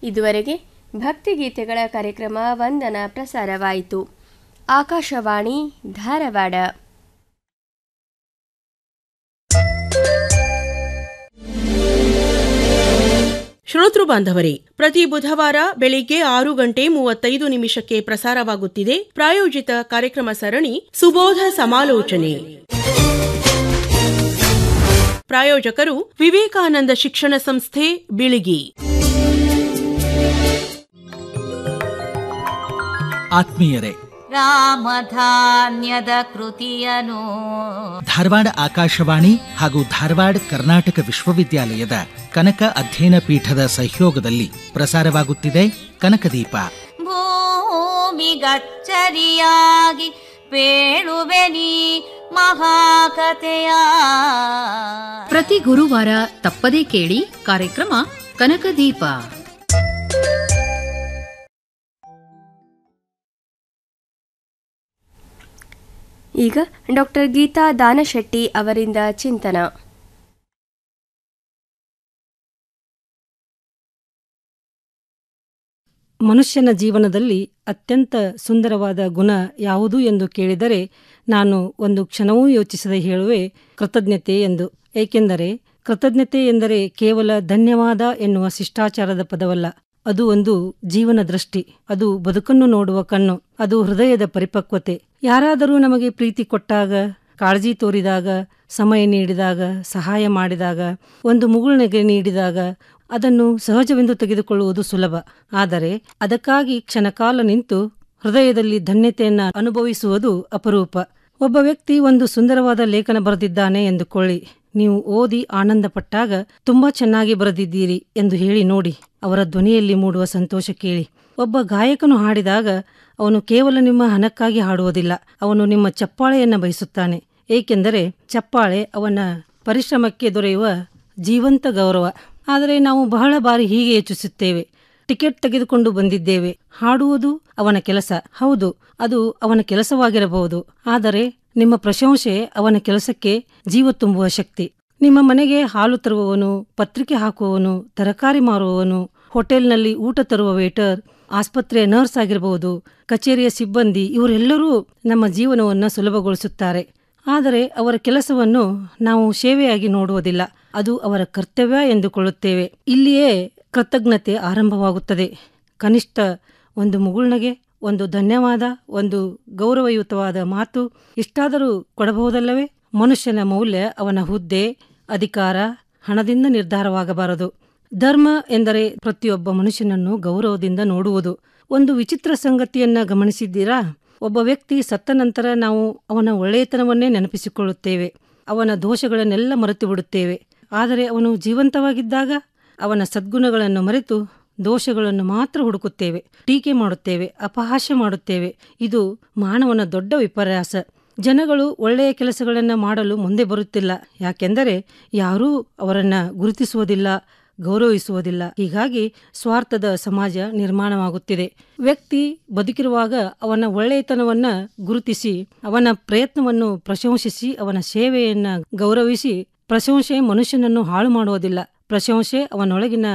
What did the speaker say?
ಇದುವರೆಗೆ ಭಕ್ತಿಗೀತೆಗಳ ಕಾರ್ಯಕ್ರಮ ವಂದನ ಪ್ರಸಾರವಾಯಿತು ಆಕಾಶವಾಣಿ ಧಾರವಾಡ ಶ್ರೋತೃ ಬಾಂಧವರೇ ಪ್ರತಿ ಬುಧವಾರ ಬೆಳಿಗ್ಗೆ ಆರು ಗಂಟೆ ಮೂವತ್ತೈದು ನಿಮಿಷಕ್ಕೆ ಪ್ರಸಾರವಾಗುತ್ತಿದೆ ಪ್ರಾಯೋಜಿತ ಕಾರ್ಯಕ್ರಮ ಸರಣಿ ಸುಬೋಧ ಸಮಾಲೋಚನೆ ಪ್ರಾಯೋಜಕರು ವಿವೇಕಾನಂದ ಶಿಕ್ಷಣ ಸಂಸ್ಥೆ ಬಿಳಿಗಿ ಆತ್ಮೀಯರೇ ರಾಮಧಾನ್ಯದ ಕೃತಿಯನು ಧಾರವಾಡ ಆಕಾಶವಾಣಿ ಹಾಗೂ ಧಾರವಾಡ ಕರ್ನಾಟಕ ವಿಶ್ವವಿದ್ಯಾಲಯದ ಕನಕ ಅಧ್ಯಯನ ಪೀಠದ ಸಹಯೋಗದಲ್ಲಿ ಪ್ರಸಾರವಾಗುತ್ತಿದೆ ಕನಕದೀಪ ಭೂಮಿಗಚ್ಚರಿಯಾಗಿ ಪೇಳುವೆನಿ ಮಹಾಕಥೆಯ ಪ್ರತಿ ಗುರುವಾರ ತಪ್ಪದೇ ಕೇಳಿ ಕಾರ್ಯಕ್ರಮ ಕನಕದೀಪ ಈಗ ಡಾಕ್ಟರ್ ಗೀತಾ ದಾನಶೆಟ್ಟಿ ಅವರಿಂದ ಚಿಂತನ ಮನುಷ್ಯನ ಜೀವನದಲ್ಲಿ ಅತ್ಯಂತ ಸುಂದರವಾದ ಗುಣ ಯಾವುದು ಎಂದು ಕೇಳಿದರೆ ನಾನು ಒಂದು ಕ್ಷಣವೂ ಯೋಚಿಸದೆ ಹೇಳುವೆ ಕೃತಜ್ಞತೆ ಎಂದು ಏಕೆಂದರೆ ಕೃತಜ್ಞತೆ ಎಂದರೆ ಕೇವಲ ಧನ್ಯವಾದ ಎನ್ನುವ ಶಿಷ್ಟಾಚಾರದ ಪದವಲ್ಲ ಅದು ಒಂದು ಜೀವನ ದೃಷ್ಟಿ ಅದು ಬದುಕನ್ನು ನೋಡುವ ಕಣ್ಣು ಅದು ಹೃದಯದ ಪರಿಪಕ್ವತೆ ಯಾರಾದರೂ ನಮಗೆ ಪ್ರೀತಿ ಕೊಟ್ಟಾಗ ಕಾಳಜಿ ತೋರಿದಾಗ ಸಮಯ ನೀಡಿದಾಗ ಸಹಾಯ ಮಾಡಿದಾಗ ಒಂದು ಮುಗುಳ್ನಗೆ ನೀಡಿದಾಗ ಅದನ್ನು ಸಹಜವೆಂದು ತೆಗೆದುಕೊಳ್ಳುವುದು ಸುಲಭ ಆದರೆ ಅದಕ್ಕಾಗಿ ಕ್ಷಣಕಾಲ ನಿಂತು ಹೃದಯದಲ್ಲಿ ಧನ್ಯತೆಯನ್ನ ಅನುಭವಿಸುವುದು ಅಪರೂಪ ಒಬ್ಬ ವ್ಯಕ್ತಿ ಒಂದು ಸುಂದರವಾದ ಲೇಖನ ಬರೆದಿದ್ದಾನೆ ಎಂದುಕೊಳ್ಳಿ ನೀವು ಓದಿ ಆನಂದಪಟ್ಟಾಗ ತುಂಬಾ ಚೆನ್ನಾಗಿ ಬರೆದಿದ್ದೀರಿ ಎಂದು ಹೇಳಿ ನೋಡಿ ಅವರ ಧ್ವನಿಯಲ್ಲಿ ಮೂಡುವ ಸಂತೋಷ ಕೇಳಿ ಒಬ್ಬ ಗಾಯಕನು ಹಾಡಿದಾಗ ಅವನು ಕೇವಲ ನಿಮ್ಮ ಹಣಕ್ಕಾಗಿ ಹಾಡುವುದಿಲ್ಲ ಅವನು ನಿಮ್ಮ ಚಪ್ಪಾಳೆಯನ್ನ ಬಯಸುತ್ತಾನೆ ಏಕೆಂದರೆ ಚಪ್ಪಾಳೆ ಅವನ ಪರಿಶ್ರಮಕ್ಕೆ ದೊರೆಯುವ ಜೀವಂತ ಗೌರವ ಆದರೆ ನಾವು ಬಹಳ ಬಾರಿ ಹೀಗೆ ಯೋಚಿಸುತ್ತೇವೆ ಟಿಕೆಟ್ ತೆಗೆದುಕೊಂಡು ಬಂದಿದ್ದೇವೆ ಹಾಡುವುದು ಅವನ ಕೆಲಸ ಹೌದು ಅದು ಅವನ ಕೆಲಸವಾಗಿರಬಹುದು ಆದರೆ ನಿಮ್ಮ ಪ್ರಶಂಸೆ ಅವನ ಕೆಲಸಕ್ಕೆ ಜೀವ ತುಂಬುವ ಶಕ್ತಿ ನಿಮ್ಮ ಮನೆಗೆ ಹಾಲು ತರುವವನು ಪತ್ರಿಕೆ ಹಾಕುವವನು ತರಕಾರಿ ಮಾರುವವನು ಹೋಟೆಲ್ನಲ್ಲಿ ಊಟ ತರುವ ವೇಟರ್ ಆಸ್ಪತ್ರೆಯ ನರ್ಸ್ ಆಗಿರಬಹುದು ಕಚೇರಿಯ ಸಿಬ್ಬಂದಿ ಇವರೆಲ್ಲರೂ ನಮ್ಮ ಜೀವನವನ್ನು ಸುಲಭಗೊಳಿಸುತ್ತಾರೆ ಆದರೆ ಅವರ ಕೆಲಸವನ್ನು ನಾವು ಸೇವೆಯಾಗಿ ನೋಡುವುದಿಲ್ಲ ಅದು ಅವರ ಕರ್ತವ್ಯ ಎಂದುಕೊಳ್ಳುತ್ತೇವೆ ಇಲ್ಲಿಯೇ ಕೃತಜ್ಞತೆ ಆರಂಭವಾಗುತ್ತದೆ ಕನಿಷ್ಠ ಒಂದು ಮುಗುಳ್ನಗೆ ಒಂದು ಧನ್ಯವಾದ ಒಂದು ಗೌರವಯುತವಾದ ಮಾತು ಇಷ್ಟಾದರೂ ಕೊಡಬಹುದಲ್ಲವೇ ಮನುಷ್ಯನ ಮೌಲ್ಯ ಅವನ ಹುದ್ದೆ ಅಧಿಕಾರ ಹಣದಿಂದ ನಿರ್ಧಾರವಾಗಬಾರದು ಧರ್ಮ ಎಂದರೆ ಪ್ರತಿಯೊಬ್ಬ ಮನುಷ್ಯನನ್ನು ಗೌರವದಿಂದ ನೋಡುವುದು ಒಂದು ವಿಚಿತ್ರ ಸಂಗತಿಯನ್ನ ಗಮನಿಸಿದ್ದೀರಾ ಒಬ್ಬ ವ್ಯಕ್ತಿ ಸತ್ತ ನಂತರ ನಾವು ಅವನ ಒಳ್ಳೆಯತನವನ್ನೇ ನೆನಪಿಸಿಕೊಳ್ಳುತ್ತೇವೆ ಅವನ ದೋಷಗಳನ್ನೆಲ್ಲ ಮರೆತು ಬಿಡುತ್ತೇವೆ ಆದರೆ ಅವನು ಜೀವಂತವಾಗಿದ್ದಾಗ ಅವನ ಸದ್ಗುಣಗಳನ್ನು ಮರೆತು ದೋಷಗಳನ್ನು ಮಾತ್ರ ಹುಡುಕುತ್ತೇವೆ ಟೀಕೆ ಮಾಡುತ್ತೇವೆ ಅಪಹಾಸ್ಯ ಮಾಡುತ್ತೇವೆ ಇದು ಮಾನವನ ದೊಡ್ಡ ವಿಪರ್ಯಾಸ ಜನಗಳು ಒಳ್ಳೆಯ ಕೆಲಸಗಳನ್ನು ಮಾಡಲು ಮುಂದೆ ಬರುತ್ತಿಲ್ಲ ಯಾಕೆಂದರೆ ಯಾರೂ ಅವರನ್ನ ಗುರುತಿಸುವುದಿಲ್ಲ ಗೌರವಿಸುವುದಿಲ್ಲ ಹೀಗಾಗಿ ಸ್ವಾರ್ಥದ ಸಮಾಜ ನಿರ್ಮಾಣವಾಗುತ್ತಿದೆ ವ್ಯಕ್ತಿ ಬದುಕಿರುವಾಗ ಅವನ ಒಳ್ಳೆಯತನವನ್ನ ಗುರುತಿಸಿ ಅವನ ಪ್ರಯತ್ನವನ್ನು ಪ್ರಶಂಸಿಸಿ ಅವನ ಸೇವೆಯನ್ನ ಗೌರವಿಸಿ ಪ್ರಶಂಸೆ ಮನುಷ್ಯನನ್ನು ಹಾಳು ಮಾಡುವುದಿಲ್ಲ ಪ್ರಶಂಸೆ ಅವನೊಳಗಿನ